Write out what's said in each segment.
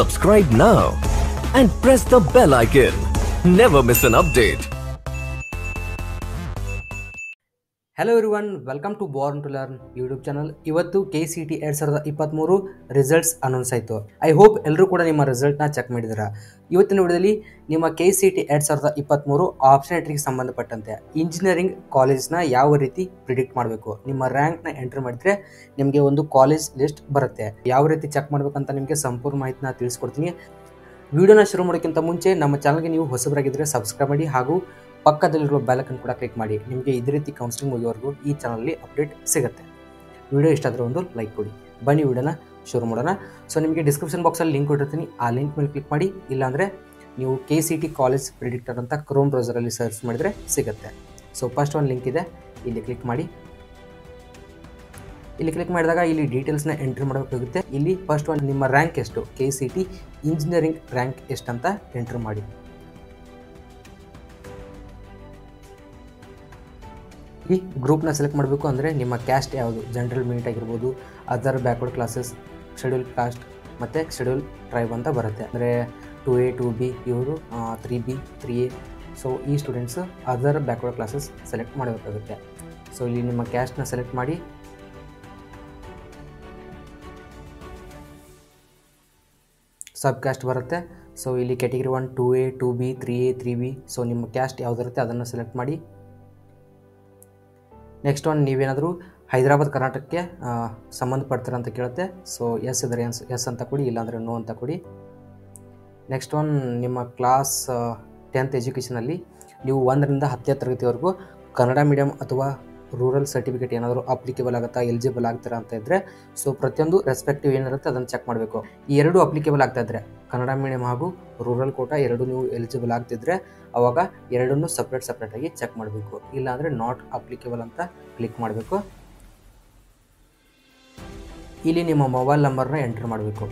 Subscribe now and press the bell icon. Never miss an update. Hello everyone welcome to Born to Learn YouTube channel ಇವತ್ತು K C T ಎರಡು ಸಾವಿರದ ಇಪ್ಪತ್ತ್ಮೂರು results announce ಆಯಿತು I hope ಎಲ್ಲರೂ ಕೂಡ ನಿಮ್ಮ ರಿಸಲ್ಟ್ನ check ಮಾಡಿದ್ದೀರಾ ಇವತ್ತಿನ ವಿಡಿಯೋದಲ್ಲಿ ನಿಮ್ಮ ಕೆ ಸಿ ಟಿ ಎರಡು ಸಾವಿರದ ಇಪ್ಪತ್ತ್ಮೂರು ಆಪ್ಷನೇಟ್ರಿಗೆ ಸಂಬಂಧಪಟ್ಟಂತೆ ಇಂಜಿನಿಯರಿಂಗ್ ಕಾಲೇಜ್ನ ಯಾವ ರೀತಿ ಪ್ರಿಡಿಕ್ಟ್ ಮಾಡಬೇಕು ನಿಮ್ಮ ರ್ಯಾಂಕ್ನ ಎಂಟ್ರಿ ಮಾಡಿದ್ರೆ ನಿಮಗೆ ಒಂದು ಕಾಲೇಜ್ ಲಿಸ್ಟ್ ಬರುತ್ತೆ ಯಾವ ರೀತಿ ಚೆಕ್ ಮಾಡಬೇಕಂತ ನಿಮಗೆ ಸಂಪೂರ್ಣ ಮಾಹಿತಿನ ತಿಳಿಸ್ಕೊಡ್ತೀನಿ ವಿಡಿಯೋನ ಶುರು ಮಾಡೋಕ್ಕಿಂತ ಮುಂಚೆ ನಮ್ಮ ಚಾನಲ್ಗೆ ನೀವು ಹೊಸಬರಾಗಿದ್ದರೆ ಸಬ್ಸ್ಕ್ರೈಬ್ ಮಾಡಿ ಹಾಗೂ ಪಕ್ಕದಲ್ಲಿರುವ ಬೆಲಕನ್ನು ಕೂಡ ಕ್ಲಿಕ್ ಮಾಡಿ ನಿಮಗೆ ಇದೇ ರೀತಿ ಕೌನ್ಸಿಲಿಂಗ್ ಮುಗಿಯೋವರೆಗೂ ಈ ಚಾನಲಲ್ಲಿ ಅಪ್ಡೇಟ್ ಸಿಗುತ್ತೆ ವಿಡಿಯೋ ಇಷ್ಟ ಆದರೆ ಒಂದು ಲೈಕ್ ಕೊಡಿ ಬನ್ನಿ ವಿಡಿಯೋನ ಶುರು ಮಾಡೋಣ ಸೊ ನಿಮಗೆ ಡಿಸ್ಕ್ರಿಪ್ಷನ್ ಬಾಕ್ಸಲ್ಲಿ ಲಿಂಕ್ ಕೊಟ್ಟಿರ್ತೀನಿ ಆ ಲಿಂಕ್ ಮೇಲೆ ಕ್ಲಿಕ್ ಮಾಡಿ ಇಲ್ಲಾಂದರೆ ನೀವು K C T college predictor ಅಂತ ಕ್ರೋಮ್ ಬ್ರೌಸರಲ್ಲಿ ಸರ್ಚ್ ಮಾಡಿದರೆ ಸಿಗುತ್ತೆ ಸೊ ಫಸ್ಟ್ ಒಂದು ಲಿಂಕ್ ಇದೆ ಇಲ್ಲಿ ಕ್ಲಿಕ್ ಮಾಡಿ ಇಲ್ಲಿ ಕ್ಲಿಕ್ ಮಾಡಿದಾಗ ಇಲ್ಲಿ ಡೀಟೇಲ್ಸ್ನ ಎಂಟ್ರಿ ಮಾಡಬೇಕಾಗುತ್ತೆ ಇಲ್ಲಿ ಫಸ್ಟ್ ಒಂದು ನಿಮ್ಮ ರ್ಯಾಂಕ್ ಎಷ್ಟು K C T engineering rank ಎಷ್ಟು ಅಂತ ಎಂಟ್ರಿ ಮಾಡಿ ಈ ಗ್ರೂಪ್ನ ಸೆಲೆಕ್ಟ್ ಮಾಡಬೇಕು ಅಂದರೆ ನಿಮ್ಮ ಕ್ಯಾಸ್ಟ್ ಯಾವುದು ಜನರಲ್ ಮಿನಿಟ್ ಆಗಿರ್ಬೋದು other backward classes schedule caste ಮತ್ತು ಶೆಡ್ಯೂಲ್ ಟ್ರೈಬ್ ಅಂತ ಬರುತ್ತೆ ಅಂದರೆ ಟು ಎ ಟು ಬಿ ಇವರು three B three A so ಈ students other backward classes select ಮಾಡಬೇಕಾಗುತ್ತೆ ಸೊ ಇಲ್ಲಿ ನಿಮ್ಮ ಕ್ಯಾಸ್ಟ್ನ ಸೆಲೆಕ್ಟ್ ಮಾಡಿ ಸಬ್ ಕ್ಯಾಸ್ಟ್ ಬರುತ್ತೆ ಸೊ ಇಲ್ಲಿ category one two A two B three A three B so ನಿಮ್ಮ ಕ್ಯಾಸ್ಟ್ ಯಾವುದಿರುತ್ತೆ ಅದನ್ನು ಸೆಲೆಕ್ಟ್ ಮಾಡಿ ನೆಕ್ಸ್ಟ್ ಒನ್ ನೀವೇನಾದರೂ ಹೈದರಾಬಾದ್ ಕರ್ನಾಟಕಕ್ಕೆ ಆ, ಸಂಬಂಧಪಡ್ತೀರ ಅಂತ ಕೇಳುತ್ತೆ ಸೊ ಎಸ್ ಇದ್ರೆ ಎಸ್ ಎಸ್ ಅಂತ ಕೊಡಿ ಇಲ್ಲಾಂದರೆ ನೋ ಅಂತ ಕೊಡಿ ನೆಕ್ಸ್ಟ್ ಒನ್ ನಿಮ್ಮ ಕ್ಲಾಸ್ ಟೆಂತ್ ಎಜುಕೇಷನಲ್ಲಿ ನೀವು ಒಂದರಿಂದ ಹತ್ತನೇ ತರಗತಿವರೆಗೂ ಕನ್ನಡ ಮೀಡಿಯಮ್ ಅಥವಾ ರೂರಲ್ ಸರ್ಟಿಫಿಕೇಟ್ ಏನಾದರೂ ಅಪ್ಲಿಕೇಬಲ್ ಆಗುತ್ತಾ ಎಲಿಜಿಬಲ್ ಆಗ್ತೀರಾ ಅಂತ ಇದ್ದರೆ ಸೊ ಪ್ರತಿಯೊಂದು ರೆಸ್ಪೆಕ್ಟಿವ್ ಏನಿರುತ್ತೆ ಅದನ್ನು ಚೆಕ್ ಮಾಡಬೇಕು ಈ ಎರಡು ಅಪ್ಲಿಕೇಬಲ್ ಆಗ್ತಾ ಇದ್ದರೆ ಕನ್ನಡ ಮೀಡಿಯಮ್ ಹಾಗೂ ರೂರಲ್ ಕೋಟ ಎರಡು ನೀವು ಎಲಿಜಿಬಲ್ ಆಗ್ತಿದ್ರೆ ಅವಾಗ ಎರಡನ್ನೂ ಸಪ್ರೇಟ್ ಸಪ್ರೇಟಾಗಿ ಚೆಕ್ ಮಾಡಬೇಕು ಇಲ್ಲಾಂದರೆ ನಾಟ್ ಅಪ್ಲಿಕೇಬಲ್ ಅಂತ ಕ್ಲಿಕ್ ಮಾಡಬೇಕು ಇಲ್ಲಿ ನಿಮ್ಮ ಮೊಬೈಲ್ ನಂಬರ್ನ ಎಂಟ್ರ್ ಮಾಡಬೇಕು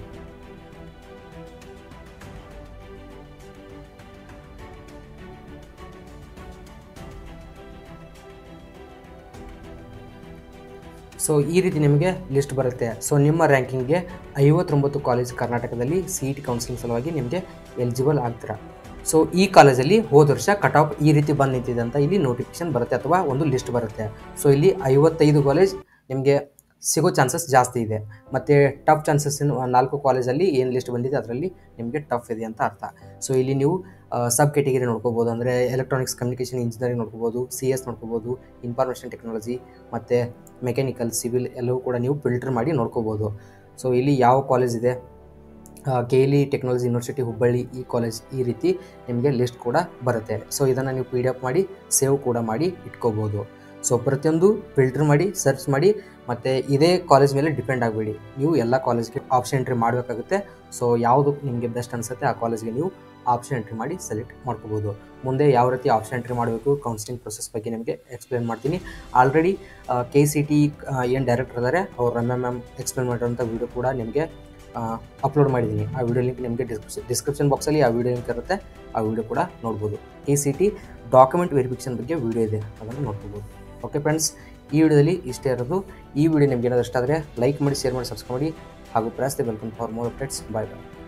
ಸೊ ಈ ರೀತಿ ನಿಮಗೆ ಲಿಸ್ಟ್ ಬರುತ್ತೆ ಸೊ ನಿಮ್ಮ ರ್ಯಾಂಕಿಂಗ್ಗೆ ಐವತ್ತೊಂಬತ್ತು ಕಾಲೇಜ್ ಕರ್ನಾಟಕದಲ್ಲಿ ಸಿ ಇ ಟಿ ಕೌನ್ಸಿಲಿಂಗ್ ಸಲುವಾಗಿ ನಿಮಗೆ ಎಲಿಜಿಬಲ್ ಆಗ್ತೀರಾ ಸೊ ಈ ಕಾಲೇಜಲ್ಲಿ ಹೋದ ವರ್ಷ ಕಟ್ ಆಫ್ ಈ ರೀತಿ ಬಂದು ನಿಂತಿದೆ ಅಂತ ಇಲ್ಲಿ ನೋಟಿಫಿಕೇಶನ್ ಬರುತ್ತೆ ಅಥವಾ ಒಂದು ಲಿಸ್ಟ್ ಬರುತ್ತೆ ಸೊ ಇಲ್ಲಿ ಐವತ್ತೈದು ಕಾಲೇಜ್ ನಿಮಗೆ ಸಿಗೋ ಚಾನ್ಸಸ್ ಜಾಸ್ತಿ ಇದೆ ಮತ್ತು ಟಫ್ ಚಾನ್ಸಸ್ ನಾಲ್ಕು ಕಾಲೇಜಲ್ಲಿ ಏನು ಲಿಸ್ಟ್ ಬಂದಿದೆ ಅದರಲ್ಲಿ ನಿಮಗೆ ಟಫ್ ಇದೆ ಅಂತ ಅರ್ಥ ಸೊ ಇಲ್ಲಿ ನೀವು ಸಬ್ ಕೆಟಗರಿ ನೋಡ್ಕೋಬೋದು ಅಂದರೆ ಎಲೆಕ್ಟ್ರಾನಿಕ್ಸ್ ಕಮ್ಯುನಿಕೇಷನ್ ಇಂಜಿನಿಯರಿಂಗ್ ನೋಡ್ಕೋಬೋದು ಸಿ ಎಸ್ ನೋಡ್ಕೋಬೋದು ಇನ್ಫಾರ್ಮೇಷನ್ ಟೆಕ್ನಾಲಜಿ ಮತ್ತು ಮೆಕ್ಯಾನಿಕಲ್ ಸಿವಿಲ್ ಎಲ್ಲವೂ ಕೂಡ ನೀವು ಫಿಲ್ಟರ್ ಮಾಡಿ ನೋಡ್ಕೋಬೋದು ಸೊ ಇಲ್ಲಿ ಯಾವ ಕಾಲೇಜ್ ಇದೆ K L E technology university Hubballi ಈ ಕಾಲೇಜ್ ಈ ರೀತಿ ನಿಮಗೆ ಲಿಸ್ಟ್ ಕೂಡ ಬರುತ್ತೆ ಸೊ ಇದನ್ನು ನೀವು ಪಿ ಡಿ ಎಫ್ ಮಾಡಿ ಸೇವ್ ಕೂಡ ಮಾಡಿ ಇಟ್ಕೋಬೋದು ಸೊ ಪ್ರತಿಯೊಂದು ಫಿಲ್ಟರ್ ಮಾಡಿ ಸರ್ಚ್ ಮಾಡಿ ಮತ್ತು ಇದೇ ಕಾಲೇಜ್ ಮೇಲೆ ಡಿಪೆಂಡ್ ಆಗಬೇಡಿ ನೀವು ಎಲ್ಲ ಕಾಲೇಜ್ಗೆ ಆಪ್ಷನ್ ಎಂಟ್ರಿ ಮಾಡಬೇಕಾಗುತ್ತೆ ಸೊ ಯಾವುದು ನಿಮಗೆ ಬೆಸ್ಟ್ ಅನಿಸುತ್ತೆ ಆ ಕಾಲೇಜ್ಗೆ ನೀವು ಆಪ್ಷನ್ ಎಂಟ್ರಿ ಮಾಡಿ ಸೆಲೆಕ್ಟ್ ಮಾಡ್ಕೋಬೋದು ಮುಂದೆ ಯಾವ ರೀತಿ ಆಪ್ಷನ್ ಎಂಟ್ರಿ ಮಾಡಬೇಕು ಕೌನ್ಸಿಲಿಂಗ್ ಪ್ರೊಸೆಸ್ ಬಗ್ಗೆ ನಿಮಗೆ ಎಕ್ಸ್ಪ್ಲೇನ್ ಮಾಡ್ತೀನಿ ಆಲ್ರೆಡಿ ಕೆ ಸಿ ಟಿ ಏನು ಡೈರೆಕ್ಟರ್ ಇದ್ದಾರೆ ಅವ್ರು ರಮ್ಯಾ ಮ್ಯಾಮ್ ಎಕ್ಸ್ಪ್ಲೇನ್ ಮಾಡಿರೋಂಥ ವೀಡಿಯೋ ಕೂಡ ನಿಮಗೆ ಅಪ್ಲೋಡ್ ಮಾಡಿದ್ದೀನಿ ಆ ವಿಡಿಯೋ ಲಿಂಕ್ ನಿಮಗೆ ಡಿಸ್ಕ್ರಿಪ್ಷನ್ ಡಿಸ್ಕ್ರಿಪ್ಷನ್ ಬಾಕ್ಸಲ್ಲಿ ಆ ವಿಡಿಯೋ ಲಿಂಕ್ ಇರುತ್ತೆ ಆ ವಿಡಿಯೋ ಕೂಡ ನೋಡ್ಬೋದು K C T document verification ಬಗ್ಗೆ ವಿಡಿಯೋ ಇದೆ ಅದನ್ನು ನೋಡ್ಕೋಬೋದು ಓಕೆ ಫ್ರೆಂಡ್ಸ್ ಈ ವಿಡಿಯೋದಲ್ಲಿ ಇಷ್ಟೇ ಇರೋದು ಈ ವಿಡಿಯೋ ನಿಮ್ಗೆ ಏನಾದರೂ ಇಷ್ಟ ಆದರೆ ಲೈಕ್ ಮಾಡಿ ಶೇರ್ ಮಾಡಿ ಸಬ್ಸ್ಕ್ರೈಬ್ ಮಾಡಿ ಹಾಗೂ press the welcome for more updates bye bye